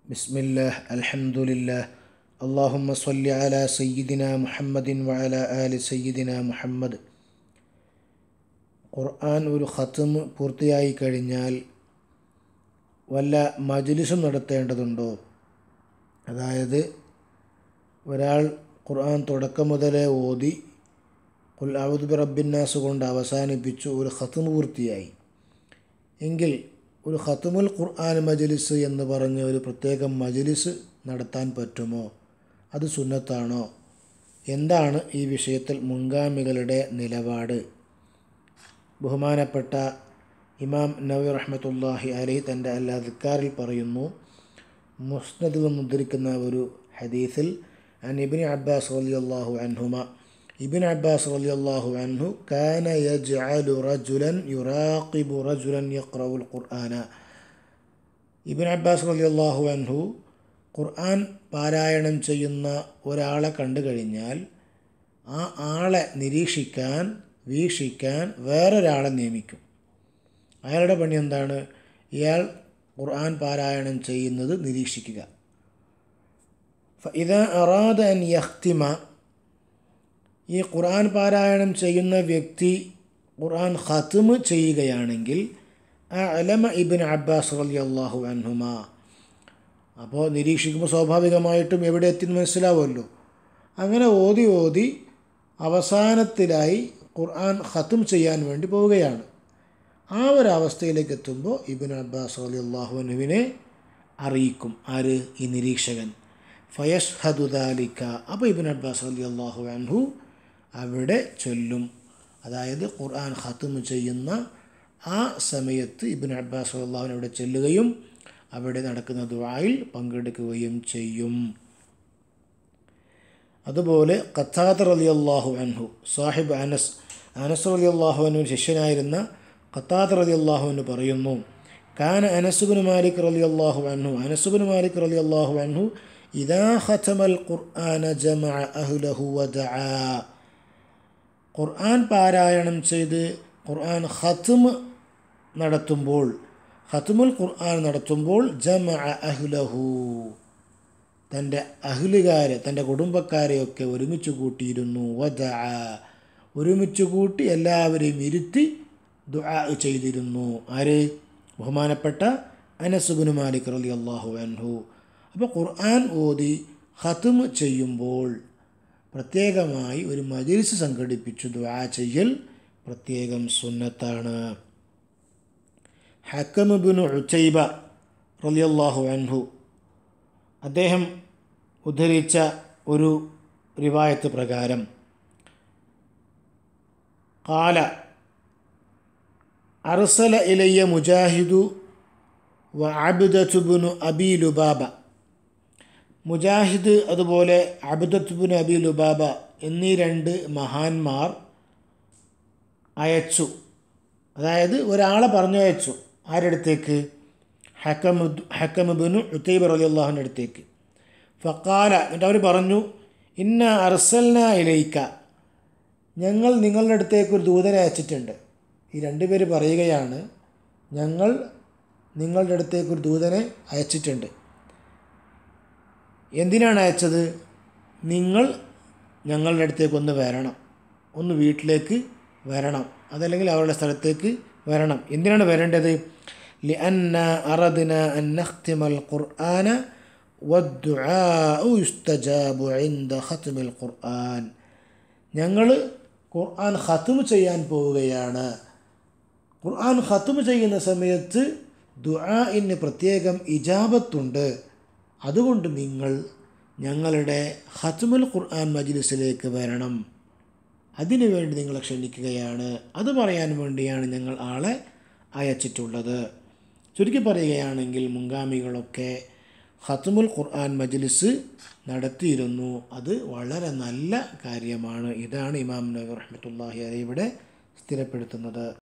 بسم الله الحمد لله اللهم صل على سيدنا محمد وعلى آل سيدنا മുഹമ്മദ് ഖുർആൻ ഒരു ഖത്തം പൂർത്തിയായി കഴിഞ്ഞാൽ വല്ല മജ്ലിസും നടത്തേണ്ടതുണ്ടോ അതായത് ഒരാൾ ഖുർആൻ തുടക്കം മുതലേ ഓതി കുൽ ഔദ് റബ്ബിന്നാസ് കൊണ്ട് അവസാനിപ്പിച്ചു ഒരു ഖത്തം പൂർത്തിയായി എങ്കിൽ ഒരു ഖത്തുമുൽ ഖുർആൻ മജ്ലിസ് എന്ന് പറഞ്ഞ് ഒരു പ്രത്യേക മജ്ലിസ് നടത്താൻ പറ്റുമോ അത് സുന്നത്താണോ എന്താണ് ഈ വിഷയത്തിൽ മുൻഗാമികളുടെ നിലപാട് ബഹുമാനപ്പെട്ട ഇമാം നവി റഹ്മത്തുല്ലാഹി അലൈ തൻ്റെ അൽ അദ്ക്കാറിൽ പറയുന്നു മുസ്നദിൽ നിന്ന് ഉദ്ധരിക്കുന്ന ഒരു ഹദീസിൽ അൻ ഇബിൻ അബ്ബാസ് റളിയല്ലാഹു അൻഹുമ ഇബിൻ അബ്ബാസ് റളിയല്ലാഹു അൻഹു കാന യജ്അലു റജുലൻ യുറാഖിബു റജുലൻ യഖ്റഉൽ ഖുർആന ഇബിൻ അബ്ബാസ് റളിയല്ലാഹു അൻഹു ഖുർആൻ പാരായണം ചെയ്യുന്ന ഒരാളെ കണ്ടു കഴിഞ്ഞാൽ ആ ആളെ നിരീക്ഷിക്കാൻ വീക്ഷിക്കാൻ വേറൊരാളെ നിയമിക്കും അയാളുടെ പണി എന്താണ് ഇയാൾ ഖുർആൻ പാരായണം ചെയ്യുന്നത് നിരീക്ഷിക്കുക ഇത് അറാദ അൻ യഹ്തിമ ഈ ഖുർആൻ പാരായണം ചെയ്യുന്ന വ്യക്തി ഖുർആൻ ഖത്മ് ചെയ്യുകയാണെങ്കിൽ അലമ ഇബിൻ അബ്ബാസ് റലി അള്ളാഹു അൻഹുമ അപ്പോൾ നിരീക്ഷിക്കുമ്പോൾ സ്വാഭാവികമായിട്ടും എവിടെ എത്തി മനസ്സിലാവുമല്ലോ അങ്ങനെ ഓതി ഓതി അവസാനത്തിലായി ഖുർആൻ ഖത്തും ചെയ്യാൻ വേണ്ടി പോവുകയാണ് ആ ഒരു അവസ്ഥയിലേക്ക് എത്തുമ്പോൾ ഇബിൻ അബ്ബാസ് അലി അള്ളാഹുനുവിനെ അറിയിക്കും ആര് ഈ നിരീക്ഷകൻ ഫയഷ് ഹദുദാലിക്ക അപ്പോൾ ഇബിൻ അബ്ബാസ് അലി അള്ളാഹു അൻഹു അവിടെ ചൊല്ലും അതായത് ഖുർആൻ ഖത്തും ചെയ്യുന്ന ആ സമയത്ത് ഇബിൻ അബ്ബാസ് അള്ളാഹുൻ അവിടെ ചെല്ലുകയും അവിടെ നടക്കുന്ന ദുആയിൽ പങ്കെടുക്കുകയും ചെയ്യും അതുപോലെ ഖത്താദർ അലി അള്ളാഹു അൻഹു സാഹിബ് അനസ് അനസ് അലി അള്ളാഹുവിന് ശിഷ്യനായിരുന്ന ഖത്താദർ അലി അള്ളാഹുവിന് പറയുന്നു കാന അനസുബിൻ മാലിക് റലി അള്ളാഹു അൻഹു അനസുബിൻ മാലിക് റലി അള്ളാഹു അൻഹു ഇദാ ഖത്തമൽ ഖുർആന ജമഅ അഹ്ലഹു വദആ ഖുർആൻ പാരായണം ചെയ്ത് ഖുർആൻ ഖത്മ നടത്തുമ്പോൾ ഖത്മുൽ ഖുർആൻ നടത്തുമ്പോൾ ജമഅ അഹ്ലഹു തൻ്റെ അഹ്ലുകാരെ തൻ്റെ കുടുംബക്കാരെയൊക്കെ ഒരുമിച്ച് കൂട്ടിയിരുന്നു വദ ഒരുമിച്ച് കൂട്ടി എല്ലാവരെയും ഇരുത്തി ദുആ ചെയ്തിരുന്നു ആര് ബഹുമാനപ്പെട്ട അനസുബിന് മാലിക് റലി അള്ളാഹു അൻഹു അപ്പോൾ ഖുർആൻ ഓതി ഖത്മ് ചെയ്യുമ്പോൾ പ്രത്യേകമായി ഒരു മജിൽസ് സംഘടിപ്പിച്ചു ദുആ ചെയ്യൽ പ്രത്യേകം സുന്നത്താണ് ഹക്കമുബിനു ഉച്ചൈബ റലിയല്ലാഹു അൻഹു അദ്ദേഹം ഉദ്ധരിച്ച ഒരു റിവായത്ത് പ്രകാരം കാല അർസല ഇലയ്യ മുജാഹിദു വ അബ്ദത്തുബിനു അബി ലുബാബ മുജാഹിദ് അതുപോലെ അബ്ദത്തുബിൻ അബി ലുബാബ എന്നീ രണ്ട് മഹാന്മാർ അയച്ചു അതായത് ഒരാളെ പറഞ്ഞു അയച്ചു ആരടുത്തേക്ക് ഹക്കമു ഹക്കമുബിനു ഉത്തൈബ് അലി അള്ളാഹുവിൻ്റെ അടുത്തേക്ക് ഫക്കാല എന്നിട്ട് അവർ പറഞ്ഞു ഇന്ന അർസൽന ഇലയിക്ക ഞങ്ങൾ നിങ്ങളുടെ അടുത്തേക്ക് ഒരു ദൂതനെ അയച്ചിട്ടുണ്ട് ഈ രണ്ടുപേര് പറയുകയാണ് ഞങ്ങൾ നിങ്ങളുടെ അടുത്തേക്ക് ഒരു ദൂതനെ അയച്ചിട്ടുണ്ട് എന്തിനാണ് അയച്ചത് നിങ്ങൾ ഞങ്ങളുടെ അടുത്തേക്ക് ഒന്ന് വരണം ഒന്ന് വീട്ടിലേക്ക് വരണം അതല്ലെങ്കിൽ അവരുടെ സ്ഥലത്തേക്ക് വരണം എന്തിനാണ് വരേണ്ടത് لأن أردنا أن نختم القرآن والدعاء يستجاب عند ختم القرآن ഞങ്ങൾ ഖുർആൻ ഖത്തും ചെയ്യാൻ പോവുകയാണ് ഖുർആൻ ഖത്തും ചെയ്യുന്ന സമയത്ത് ദുആഇന് പ്രത്യേകം ഇജാബത്തുണ്ട് അതുകൊണ്ട് നിങ്ങൾ ഞങ്ങളുടെ ഖത്തുമുൽ ഖുർആൻ മജ്ലിസിലേക്ക് വരണം അതിനു വേണ്ടി നിങ്ങളെ ക്ഷണിക്കുകയാണ് അത് പറയാൻ വേണ്ടിയാണ് ഞങ്ങൾ ആളെ അയച്ചിട്ടുള്ളത് ചുരുക്കി പറയുകയാണെങ്കിൽ മുൻഗാമികളൊക്കെ ഖത്തുമുൽ ഖുർആൻ മജ്ലിസ് നടത്തിയിരുന്നു അത് വളരെ നല്ല കാര്യമാണ് ഇതാണ് ഇമാം നബി റഹ്മത്തുള്ളാഹി അലൈ ഇവിടെ സ്ഥിരപ്പെടുത്തുന്നത്